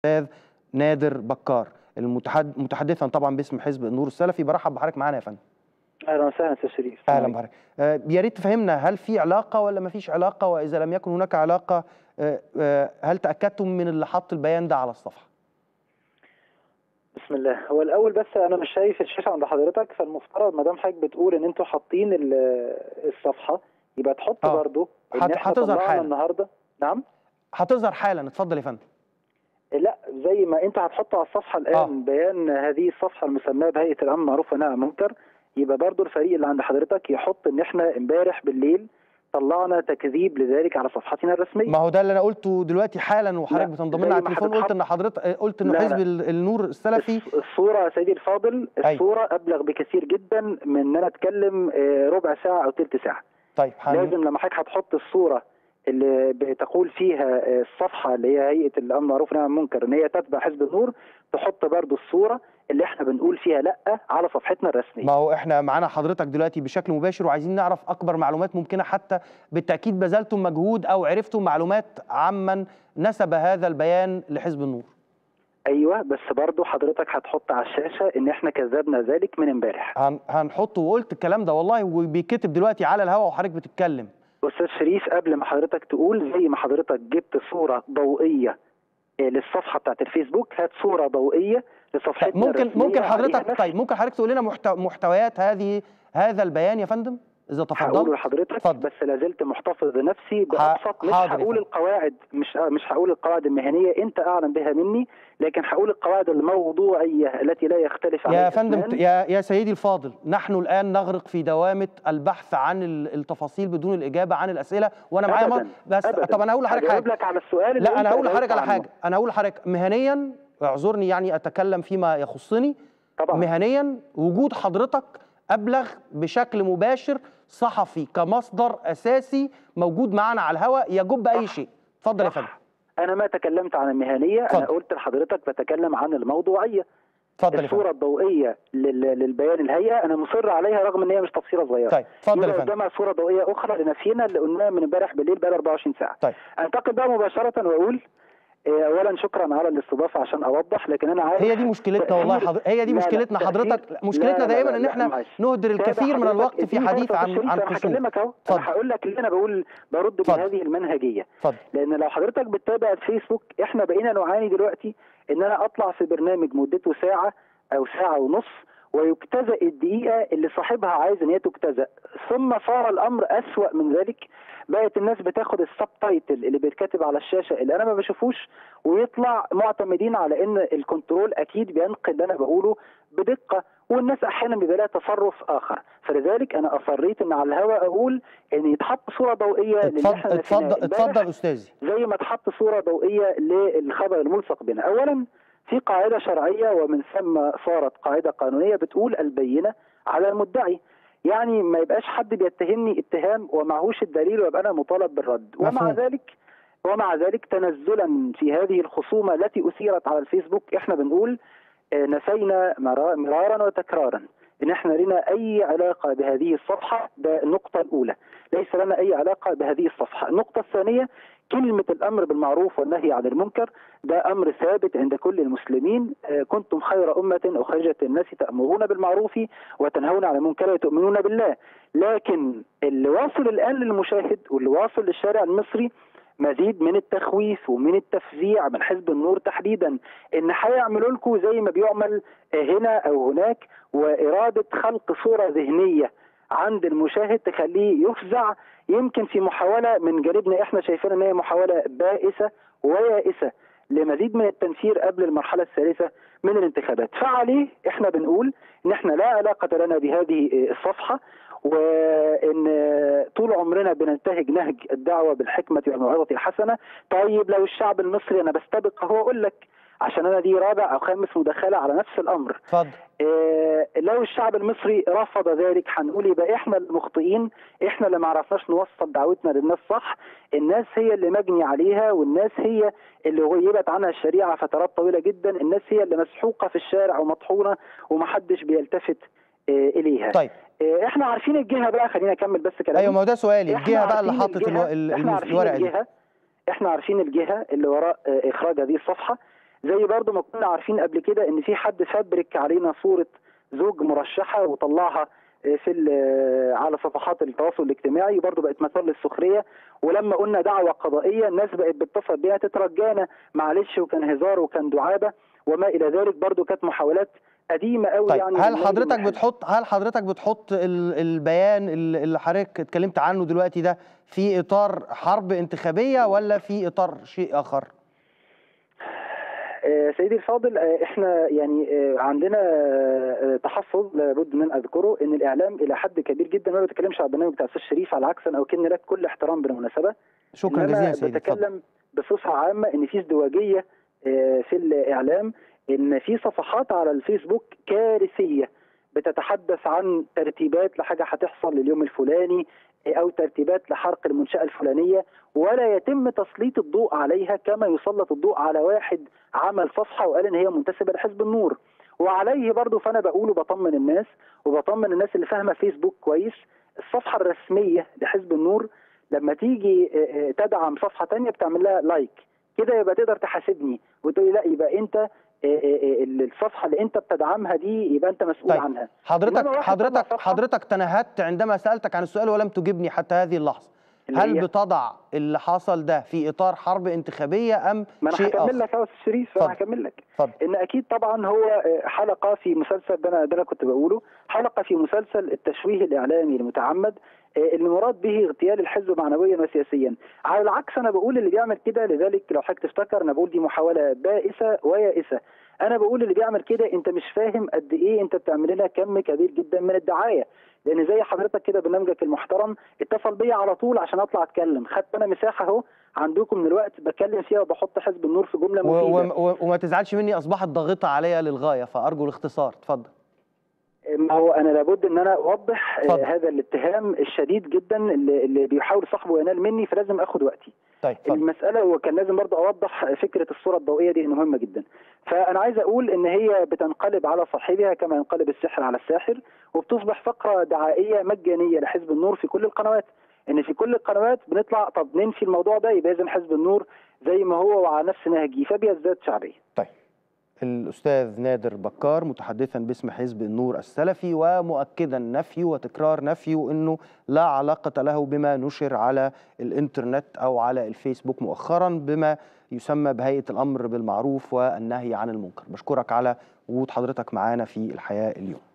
الاستاذ نادر بكار المتحد متحدثا طبعا باسم حزب النور السلفي برحب بحضرتك معانا يا فندم اهلا وسهلا استاذ شريف اهلا بحضرتك آه، يا ريت تفهمنا هل في علاقه ولا ما فيش علاقه واذا لم يكن هناك علاقه آه، آه، هل تاكدتم من اللي حط البيان ده على الصفحه بسم الله هو الاول بس انا مش شايف الشاشه عند حضرتك فالمفترض ما دام حضرتك بتقول ان انتوا حاطين ال- الصفحه يبقى تحط آه. برضه ان هت- احنا هتظهر طلعنا حالا. النهارده نعم هتظهر حالا اتفضل يا فندم لا زي ما انت هتحط على الصفحه الان آه. بيان هذه الصفحه المسماه بهيئه الامن معروف والنهي عن المنكر يبقى برضه الفريق اللي عند حضرتك يحط ان احنا امبارح بالليل طلعنا تكذيب لذلك على صفحتنا الرسميه ما هو ده اللي انا قلته دلوقتي حالا وحضرتك لا، بتنضم زي لنا على ما التليفون هتتحط- قلت ان حضرتك آه، قلت انه لا، حزب لا. ال- النور السلفي الص- الصورة يا سيدي الفاضل أي. الصورة أبلغ بكثير جدا من إن أنا أتكلم آه، ربع ساعة أو تلت ساعة طيب هن- لازم لما حضرتك هتحط الصورة اللي بتقول فيها آه، الصفحة اللي هي هيئة الأمن معروف والنهي عن المنكر إن هي تتبع حزب النور تحط برضو الصورة اللي إحنا بنقول فيها لأ على صفحتنا الرسمية ما هو احنا معانا حضرتك دلوقتي بشكل مباشر وعايزين نعرف اكبر معلومات ممكنه حتى بالتاكيد بذلتم مجهود او عرفتم معلومات عمن نسب هذا البيان لحزب النور أيوه بس برضو حضرتك هتحط على الشاشة إن إحنا كذبنا ذلك من امبارح هن هنحطه وقلت الكلام ده والله وبيتكتب دلوقتي على الهواء وحضرتك بتتكلم استاذ شريف قبل ما حضرتك تقول زي ما حضرتك جبت صوره ضوئيه آه، للصفحه بتاعت الفيسبوك هات صوره ضوئيه لصفحتنا طيب ممكن الرسمية ممكن عليها حضرتك نفس- طيب ممكن حضرتك تقول لنا محتو محتويات هذه هذا البيان يا فندم اذا هقوله تفضلت لحضرتك اتفضل. بس لازلت محتفظ بنفسي بابسط مش حاضر يا هقول فندم. القواعد مش مش هقول القواعد المهنيه انت اعلم بها مني لكن هقول القواعد الموضوعيه التي لا يختلف عليها يا فندم اثنان. يا يا سيدي الفاضل نحن الان نغرق في دوامه البحث عن ال- التفاصيل بدون الاجابه عن الاسئله وانا معايا أبداً، مر- بس أبداً. طب انا هقول لحضرتك هجاوب حاجه لك على السؤال اللي لا أنت انا هقول جاوبت لحضرتك على عنه. حاجه انا هقول لحضرتك مهنيا اعذرني يعني اتكلم فيما يخصني طبعا مهنيا وجود حضرتك ابلغ بشكل مباشر صحفي كمصدر اساسي موجود معنا على الهواء يجب اي صح. شيء اتفضل يا صح. فندم انا ما تكلمت عن المهنيه انا اتفضل. قلت لحضرتك بتكلم عن الموضوعيه اتفضل يا الصورة فندم الضوئية لل- للبيان الهيئة أنا مصر عليها رغم إن هي مش تفصيلة صغيرة. طيب اتفضل يا يبقى فندم قدامها صورة ضوئية أخرى لنفينا اللي قلناه من امبارح بالليل بقى 24 ساعة. طيب أنتقل بقى مباشرة وأقول آه، أولا شكرا على الاستضافة عشان أوضح لكن أنا عارف هي دي مشكلتنا والله تأثير- حضرتك هي دي لا، لا، مشكلتنا تأثير- حضرتك لا، مشكلتنا لا، دائما لا، ان لا، احنا معلش. نهدر تابع الكثير من حضرتك الوقت في اديني حديث فرصة عن تشريف، عن أنا خصوم هكلمك أهو اتفضل. أنا هقول لك اللي أنا بقول برد اتفضل. بهذه المنهجية. اتفضل لان لو حضرتك بتتابع الفيسبوك احنا بقينا نعاني دلوقتي ان انا اطلع في برنامج مدته ساعه او ساعه ونص ويجتزأ الدقيقه اللي صاحبها عايز ان هي تجتزأ ثم صار الامر اسوأ من ذلك بقت الناس بتاخد السب تايتل اللي بيتكتب على الشاشه اللي انا ما بشوفوش ويطلع معتمدين على ان الكنترول اكيد بينقل اللي انا بقوله بدقه والناس احيانا بيبقى لها تصرف اخر فلذلك انا اصريت ان على الهواء اقول ان يتحط صوره ضوئيه للي اتفضل احنا نسيناه اتفضل امبارح. اتفضل استاذي زي ما اتحط صوره ضوئيه للخبر الملصق بنا اولا في قاعده شرعيه ومن ثم صارت قاعده قانونيه بتقول البينه على المدعي يعني ما يبقاش حد بيتهمني اتهام ومعهوش الدليل ويبقى انا مطالب بالرد ومع مفهوم. ذلك ومع ذلك تنزلا في هذه الخصومه التي اثيرت على الفيسبوك احنا بنقول آه، نسينا مرا- مرارا وتكرارا ان احنا لنا اي علاقه بهذه الصفحه ده النقطه الاولى ليس لنا اي علاقه بهذه الصفحه النقطه الثانيه كلمه الامر بالمعروف والنهي عن المنكر ده امر ثابت عند كل المسلمين آه، كنتم خير امه اخرجت للناس تامرون بالمعروف وتنهون عن المنكر وتؤمنون بالله لكن اللي واصل الان للمشاهد واللي واصل للشارع المصري مزيد من التخويف ومن التفزيع من حزب النور تحديدا ان هيعملوا لكم زي ما بيعمل هنا او هناك واراده خلق صوره ذهنيه عند المشاهد تخليه يفزع يمكن في محاوله من جانبنا احنا شايفين ان هي محاوله بائسه ويائسه لمزيد من التنفير قبل المرحله الثالثه من الانتخابات فعليه احنا بنقول ان احنا لا علاقه لنا بهذه الصفحه وان طول عمرنا بننتهج نهج الدعوه بالحكمه والموعظه الحسنه طيب لو الشعب المصري انا بستبق اهو اقول لك عشان انا دي رابع او خامس مداخله على نفس الامر اتفضل آه، لو الشعب المصري رفض ذلك هنقول يبقى احنا المخطئين احنا اللي ما عرفناش نوصل دعوتنا للناس صح الناس هي اللي مجني عليها والناس هي اللي غيبت عنها الشريعه فترات طويله جدا الناس هي اللي مسحوقه في الشارع ومطحونه ومحدش بيلتفت آه، اليها طيب آه، احنا عارفين الجهه بقى خلينا اكمل بس كلامي ايوه ما هو ده سؤالي إحنا الجهه بقى اللي عارفين حطت الجهة- الو... ال- احنا الم- عارفين الورقه دي الجهه احنا عارفين الجهه اللي وراء آه، اخراج هذه الصفحه زي برضو ما كنا عارفين قبل كده ان في حد فبرك علينا صوره زوج مرشحه وطلعها في ال- على صفحات التواصل الاجتماعي برضو بقت مثال للسخريه ولما قلنا دعوه قضائيه الناس بقت بتتصل بيها تترجانا معلش وكان هزار وكان دعابه وما الى ذلك برضو كانت محاولات قديمه قوي طيب يعني هل من حضرتك المحل. بتحط هل حضرتك بتحط ال- البيان اللي اللي حضرتك اتكلمت عنه دلوقتي ده في اطار حرب انتخابيه ولا في اطار شيء اخر؟ آه، سيدي الفاضل آه، احنا يعني آه، عندنا آه، تحفظ لابد من اذكره ان الاعلام الى حد كبير جدا ما بتكلمش على البرنامج بتاع الاستاذ شريف على عكس انا اكن لك كل احترام بالمناسبه شكرا إنما جزيلا سيدي اتفضل بتكلم بصفه عامه ان في ازدواجيه آه، في الاعلام ان في صفحات على الفيسبوك كارثيه بتتحدث عن ترتيبات لحاجه هتحصل لليوم الفلاني آه، او ترتيبات لحرق المنشاه الفلانيه ولا يتم تسليط الضوء عليها كما يسلط الضوء على واحد عمل صفحه وقال ان هي منتسبه لحزب النور وعليه برضو فانا بقول وبطمن الناس وبطمن الناس اللي فاهمه فيسبوك كويس الصفحه الرسميه لحزب النور لما تيجي آه، آه، تدعم صفحه تانية بتعمل لها لايك كده يبقى تقدر تحاسبني وتقول لي لا يبقى انت آه، آه، آه، الصفحه اللي انت بتدعمها دي يبقى انت مسؤول طيب. عنها حضرتك إنما واحد طلع حضرتك صفحة- حضرتك تنهدت عندما سالتك عن السؤال ولم تجبني حتى هذه اللحظه اللي هل هي- بتضع اللي حصل ده في اطار حرب انتخابيه ام ما انا شيء هكمل اخر؟ لك يا استاذ شريف اتفضل. انا هكمل لك اتفضل ان اكيد طبعا هو آه، حلقه في مسلسل ده انا ده انا كنت بقوله حلقه في مسلسل التشويه الاعلامي المتعمد آه، اللي مراد به اغتيال الحزب معنويا وسياسيا على العكس انا بقول اللي بيعمل كده لذلك لو حضرتك تفتكر انا بقول دي محاوله بائسه ويائسه انا بقول اللي بيعمل كده انت مش فاهم قد ايه انت بتعمل لنا كم كبير جدا من الدعايه لان زي حضرتك كده برنامجك المحترم اتصل بيا على طول عشان اطلع اتكلم خدت انا مساحه اهو عندكم من الوقت بتكلم فيها وبحط حزب النور في جمله و- مفيده و- و- وما تزعلش مني اصبحت ضاغطه عليا للغايه فارجو الاختصار اتفضل ما هو انا لابد ان انا اوضح آه، اتفضل. هذا الاتهام الشديد جدا اللي, اللي بيحاول صاحبه ينال مني فلازم اخد وقتي طيب اتفضل المساله وكان لازم برضه اوضح فكره الصوره الضوئيه دي مهمه جدا فانا عايز اقول ان هي بتنقلب على صاحبها كما ينقلب السحر على الساحر وبتصبح فقره دعائيه مجانيه لحزب النور في كل القنوات ان في كل القنوات بنطلع طب ننفي الموضوع ده يبقى اذا حزب النور زي ما هو وعلى نفس نهجه فبيزداد شعبيه طيب الأستاذ نادر بكار متحدثا باسم حزب النور السلفي ومؤكدا نفيه وتكرار نفيه أنه لا علاقة له بما نشر على الإنترنت أو على الفيسبوك مؤخرا بما يسمى بهيئة الأمر بالمعروف والنهي عن المنكر بشكرك على وجود حضرتك معانا في الحياة اليوم